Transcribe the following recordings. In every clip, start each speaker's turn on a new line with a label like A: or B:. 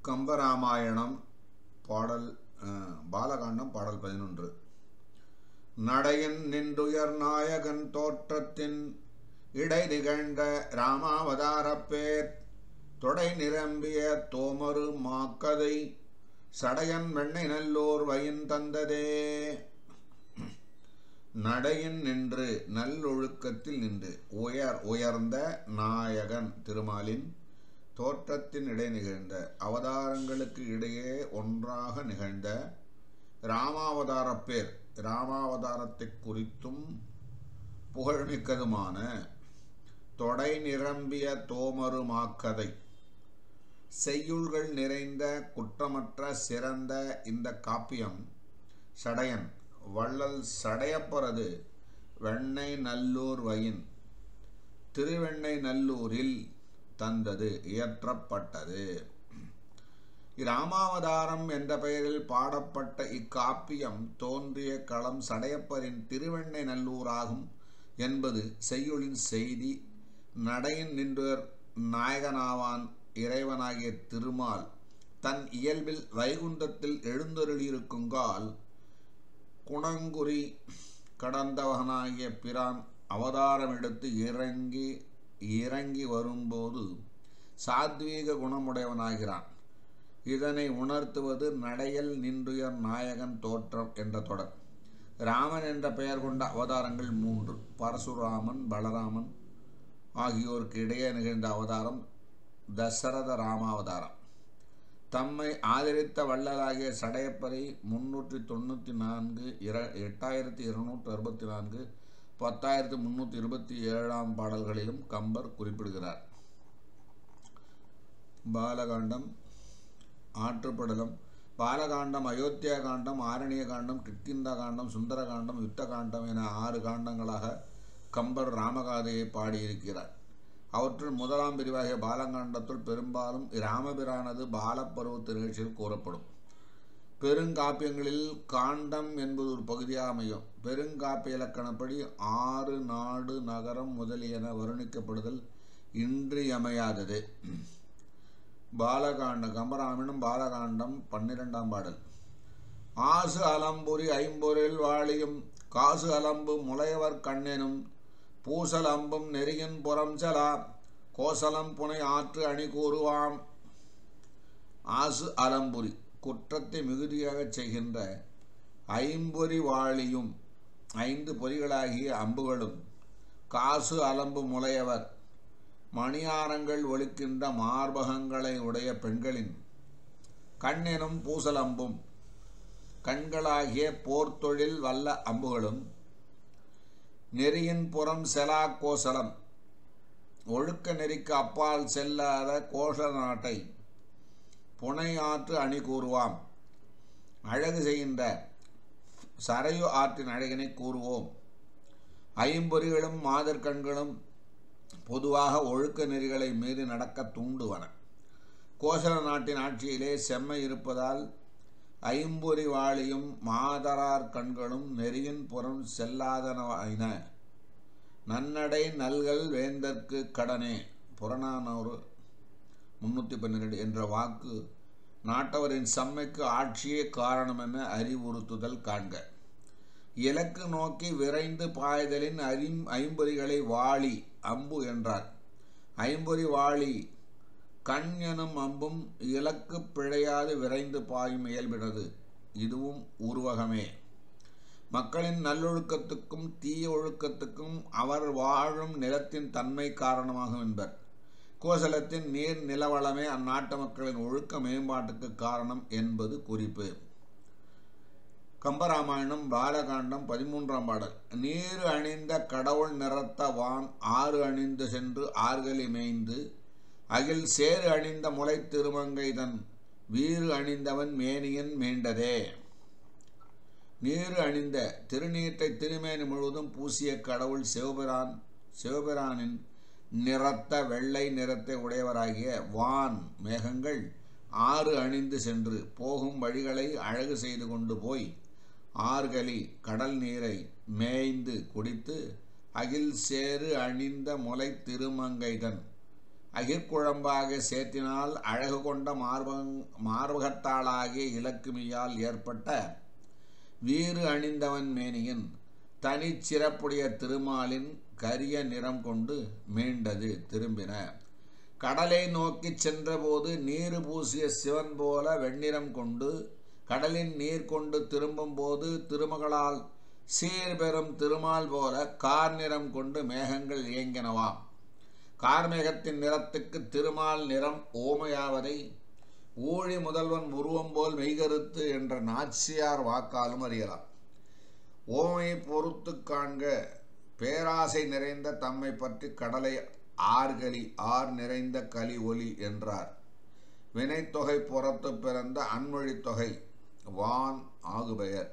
A: கம்பராமாயணம் பாடல் அஹ், பாலகாண்டம் பாடல் பதினொன்று நடையின் நின்றுயர் நாயகன் தோற்றத்தின் இடை நிகழ்ந்த ராமாவதாரப் பேர் தொடை நிரம்பிய தோமரு மாக்கதை சடையன் வெண்ணை நல்லோர் வயின் தந்ததே நடையின் நின்று நல்லொழுக்கத்தில் நின்று உயர் உயர்ந்த நாயகன் திருமாலின் தோற்றத்தின் இடை நிகழ்ந்த அவதாரங்களுக்கு இடையே ஒன்றாக நிகழ்ந்த ராமாவதாரப் பேர் ராமாவதாரத்தை குறித்தும் புகழ்மிக்கதுமான தொடை நிரம்பிய தோமரு மாக்கதை செய்யுள்கள் நிறைந்த குற்றமற்ற சிறந்த இந்த காப்பியம் சடையன் வள்ளல் சடையப்பரது வெண்ணை நல்லூர் வயின் திருவெண்ணை நல்லூரில் தந்தது இயற்றப்பட்டது இராமாவதாரம் என்ற பெயரில் பாடப்பட்ட இக்காப்பியம் தோன்றிய களம் சடையப்பரின் திருவெண்ணை நல்லூராகும் என்பது செய்யுளின் செய்தி நடையின் நின்றர் நாயகனாவான் இறைவனாகிய திருமால் தன் இயல்பில் வைகுந்தத்தில் எழுந்தருளியிருக்குங்கால் குணங்குறி கடந்தவனாகிய பிரான் அவதாரம் எடுத்து இறங்கி இறங்கி வரும்போது சாத்வீக குணமுடையவனாகிறான் இதனை உணர்த்துவது நடையல் நின்றுயர் நாயகன் தோற்றம் என்ற தொடர் ராமன் என்ற பெயர் கொண்ட அவதாரங்கள் மூன்று பரசுராமன் பலராமன் ஆகியோருக்கு இடையே நிகழ்ந்த அவதாரம் தசரத ராமாவதாரம் தம்மை ஆதரித்த வள்ளலாகிய சடையப்பரை முன்னூற்றி தொண்ணூற்றி நான்கு இர எட்டாயிரத்தி இருநூற்றி அறுபத்தி நான்கு பத்தாயிரத்தி முன்னூற்றி இருபத்தி ஏழாம் பாடல்களிலும் கம்பர் குறிப்பிடுகிறார் பாலகாண்டம் ஆற்றுப்படலம் பாலகாண்டம் அயோத்தியா காண்டம் ஆரணிய காண்டம் கிட்கிந்தா காண்டம் சுந்தர காண்டம் யுத்த காண்டம் என ஆறு காண்டங்களாக கம்பர் ராமகாதையை பாடியிருக்கிறார் அவற்றுள் முதலாம் பிரிவாகிய பாலகாண்டத்துள் பெரும்பாலும் ராமபிரானது பாலப்பருவத்து நிகழ்ச்சியில் கூறப்படும் பெருங்காப்பியங்களில் காண்டம் என்பது ஒரு பகுதியாக அமையும் பெருங்காப்பிய இலக்கணப்படி ஆறு நாடு நகரம் முதலியன வருணிக்கப்படுதல் இன்றியமையாதது பாலகாண்ட கம்பராமினும் பாலகாண்டம் பன்னிரெண்டாம் பாடல் ஆசு அலம்புரி ஐம்பொரில் வாழியும் காசு அலம்பு முளையவர் கண்ணெனும் பூசல் அம்பும் நெறியின் புறம் செலா கோசலம் புனை ஆற்று அணி கூறுவாம் ஆசு அலம்புரி குற்றத்தை மிகுதியாகச் செய்கின்ற ஐம்பொறி வாளியும் ஐந்து பொறிகளாகிய அம்புகளும் காசு அலம்பு முளையவர் மணியாரங்கள் ஒழிக்கின்ற மார்பகங்களை உடைய பெண்களின் கண்ணெனும் பூசலம்பும் கண்களாகிய போர்த்தொழில் வல்ல அம்புகளும் நெறியின் புறம் செலா கோசலம் ஒழுக்க நெறிக்கு அப்பால் செல்லாத கோஷ நாட்டை புனை ஆற்று அணி கூறுவாம் அழகு செய்கின்ற சரையு ஆற்றின் அழகினை கூறுவோம் ஐம்பொறிகளும் மாதர்கண்களும் பொதுவாக ஒழுக்க நெறிகளை மீறி நடக்க தூண்டுவன கோசல நாட்டின் ஆட்சியிலே செம்மை இருப்பதால் ஐம்பொறி வாளியும் மாதரார் கண்களும் நெறியின் புறம் செல்லாதனவாயின நன்னடை நல்கள் வேந்தற்கு கடனே புறநானூறு முன்னூற்றி பன்னிரெண்டு என்ற வாக்கு நாட்டவரின் செம்மைக்கு ஆட்சியே காரணம் என அறிவுறுத்துதல் காண்க இலக்கு நோக்கி விரைந்து பாய்தலின் அறிம் ஐம்பொறிகளை வாளி அம்பு என்றார் ஐம்பொறி வாளி கண் எனும் அம்பும் இலக்கு பிழையாது விரைந்து பாயும் இயல்பினது இதுவும் உருவகமே மக்களின் நல்லொழுக்கத்துக்கும் தீய ஒழுக்கத்துக்கும் அவர் வாழும் நிலத்தின் தன்மை காரணமாகும் என்பர் கோசலத்தின் நீர் நிலவளமே அந்நாட்டு மக்களின் ஒழுக்க மேம்பாட்டுக்கு காரணம் என்பது குறிப்பு கம்பராமாயணம் பாலகாண்டம் பதிமூன்றாம் பாடல் நீர் அணிந்த கடவுள் நிறத்த வான் ஆறு அணிந்து சென்று ஆறுகளி மேய்ந்து அகில் சேறு அணிந்த முளை திருமங்கை தன் வீறு அணிந்தவன் மேனியன் மீண்டதே நீர் அணிந்த திருநீற்றை திருமேனி முழுவதும் பூசிய கடவுள் சிவபிரான் சிவபிரானின் நிறத்த வெள்ளை நிறத்தை உடையவராகிய வான் மேகங்கள் ஆறு அணிந்து சென்று போகும் வழிகளை அழகு செய்து கொண்டு போய் ஆறுகளி கடல் நீரை மேய்ந்து குடித்து அகில் சேறு அணிந்த முலை திருமங்கைதன் அகிர்குழம்பாக சேற்றினால் அழகு கொண்ட மார்பங் மார்பகத்தாளாகிய இலக்குமியால் ஏற்பட்ட வீறு அணிந்தவன் மேனியின் தனிச்சிறப்புடைய திருமாலின் கரிய நிறம் கொண்டு மீண்டது திரும்பின கடலை நோக்கிச் சென்றபோது நீர் பூசிய சிவன் போல வெண்ணிறம் கொண்டு கடலின் நீர் கொண்டு திரும்பும் போது திருமகளால் சீர்பெறும் திருமால் போல கார் நிறம் கொண்டு மேகங்கள் இயங்கினவாம் கார்மேகத்தின் நிறத்துக்கு திருமால் நிறம் ஓமையாவதை ஊழி முதல்வன் உருவம் போல் மெய்கருத்து என்ற நாச்சியார் வாக்காலும் அறியலாம் ஓமையை பொறுத்து காண்க பேராசை நிறைந்த தம்மை பற்றி கடலை ஆர்கலி ஆர் நிறைந்த கலி ஒலி என்றார் வினைத்தொகை புறத்து பிறந்த அன்மொழி தொகை வான் ஆகுபெயர்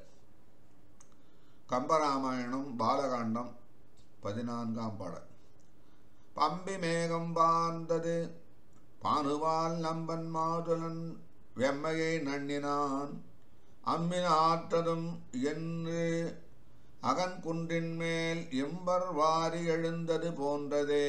A: கம்பராமாயணம் பாலகாண்டம் பதினான்காம் பாடல் பம்பி மேகம் பார்ந்தது பானுவால் நம்பன் மாதுளன் வெம்மையை நண்ணினான் அம்மின் ஆற்றதும் என்று அகன் குன்றின் மேல் எம்பர் வாரி எழுந்தது போன்றதே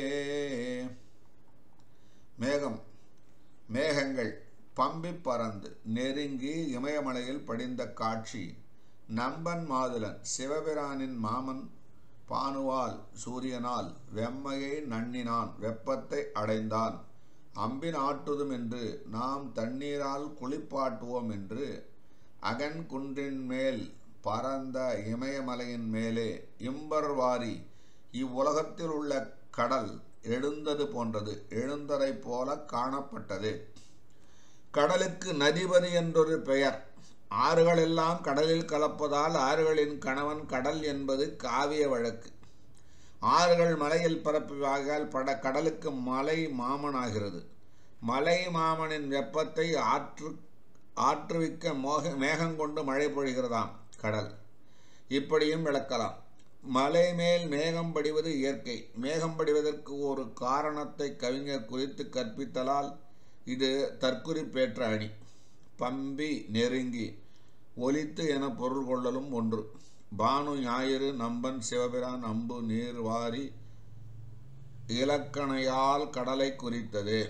A: மேகம் மேகங்கள் பம்பி பறந்து நெருங்கி இமயமலையில் படிந்த காட்சி நம்பன் மாதுளன் சிவபிரானின் மாமன் பானுவால் சூரியனால் வெம்மையை நண்ணினான் வெப்பத்தை அடைந்தான் அம்பின் ஆட்டுதும் என்று நாம் தண்ணீரால் குளிப்பாட்டுவோம் என்று அகன் குன்றின் மேல் பரந்த இமயமலையின் மேலே இம்பர்வாரி இவ்வுலகத்தில் உள்ள கடல் எழுந்தது போன்றது எழுந்ததைப் போல காணப்பட்டது கடலுக்கு நதிபதி என்றொரு பெயர் ஆறுகள் எல்லாம் கடலில் கலப்பதால் ஆறுகளின் கணவன் கடல் என்பது காவிய வழக்கு ஆறுகள் மலையில் பரப்புவாகால் பட கடலுக்கு மலை மாமனாகிறது மலை மாமனின் வெப்பத்தை ஆற்று ஆற்றுவிக்க மோக மேகங்கொண்டு மழை பொழிகிறதாம் கடல் இப்படியும் விளக்கலாம் மலை மேல் மேகம் படிவது இயற்கை மேகம் படிவதற்கு ஒரு காரணத்தை கவிஞர் குறித்து கற்பித்தலால் இது தற்குறிப்பேற்ற அணி பம்பி நெருங்கி ஒலித்து என பொருள் கொள்ளலும் ஒன்று பானு ஞாயிறு நம்பன் சிவபிரான் அம்பு நீர் வாரி இலக்கணையால் கடலை குறித்தது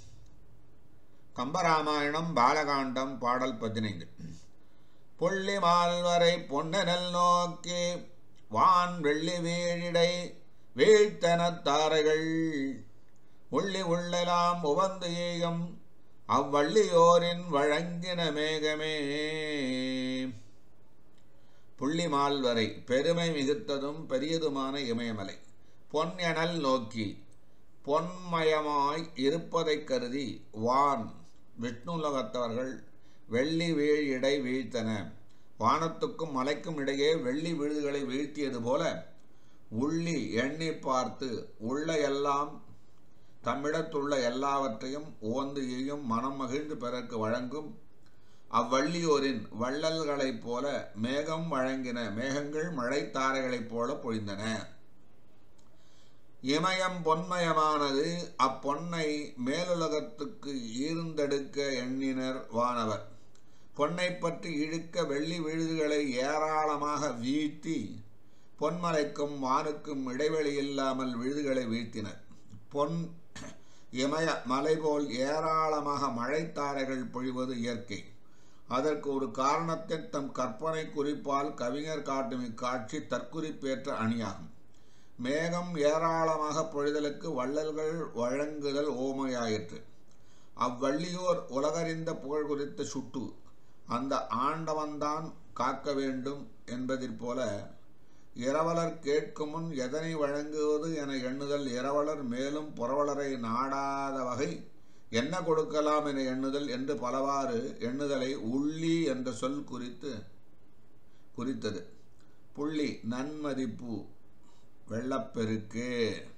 A: கம்பராமாயணம் பாலகாண்டம் பாடல் பதினைந்து புள்ளி மால்வரை பொன்னனல் நோக்கி வான் வெள்ளி வீழிடை வீழ்த்தனத்தாரைகள் உள்ளி உள்ளலாம் உவந்து ஏகம் அவ்வள்ளியோரின் வழங்கின மேகமே புள்ளிமால் வரை பெருமை மிகுத்ததும் பெரியதுமான இமயமலை பொன் எனல் நோக்கி பொன்மயமாய் இருப்பதைக் கருதி வான் விஷ்ணுலகத்தவர்கள் வெள்ளி வீழ் இடை வீழ்த்தன வானத்துக்கும் மலைக்கும் இடையே வெள்ளி விழுதுகளை வீழ்த்தியது போல உள்ளி எண்ணி பார்த்து உள்ள எல்லாம் தம்மிடத்துள்ள எல்லாவற்றையும் உவந்து எய்யும் மனம் மகிழ்ந்து பிறர்க்கு வழங்கும் அவ்வள்ளியோரின் வள்ளல்களைப் போல மேகம் வழங்கின மேகங்கள் மழைத்தாரைகளைப் போல பொழிந்தன இமயம் பொன்மயமானது அப்பொன்னை மேலுலகத்துக்கு ஈர்ந்தெடுக்க எண்ணினர் வானவர் பொன்னை பற்றி இழுக்க வெள்ளி விழுதுகளை ஏராளமாக வீழ்த்தி பொன்மலைக்கும் வானுக்கும் இடைவெளி இல்லாமல் விழுதுகளை வீழ்த்தினர் பொன் இமய மலை போல் ஏராளமாக மழைத்தாரைகள் பொழிவது இயற்கை அதற்கு ஒரு காரணத்தை தம் கற்பனை குறிப்பால் கவிஞர் காட்டும் இக்காட்சி தற்குறிப்பேற்ற அணியாகும் மேகம் ஏராளமாக பொழிதலுக்கு வள்ளல்கள் வழங்குதல் ஓமையாயிற்று அவ்வள்ளியோர் உலகறிந்த புகழ் குறித்த சுட்டு அந்த ஆண்டவன்தான் காக்க வேண்டும் என்பதிற் போல இரவலர் கேட்கும் முன் எதனை வழங்குவது என எண்ணுதல் இரவலர் மேலும் புறவலரை நாடாத வகை என்ன கொடுக்கலாம் என எண்ணுதல் என்று பலவாறு எண்ணுதலை உள்ளி என்ற சொல் குறித்து குறித்தது புள்ளி நன்மதிப்பு வெள்ளப்பெருக்கு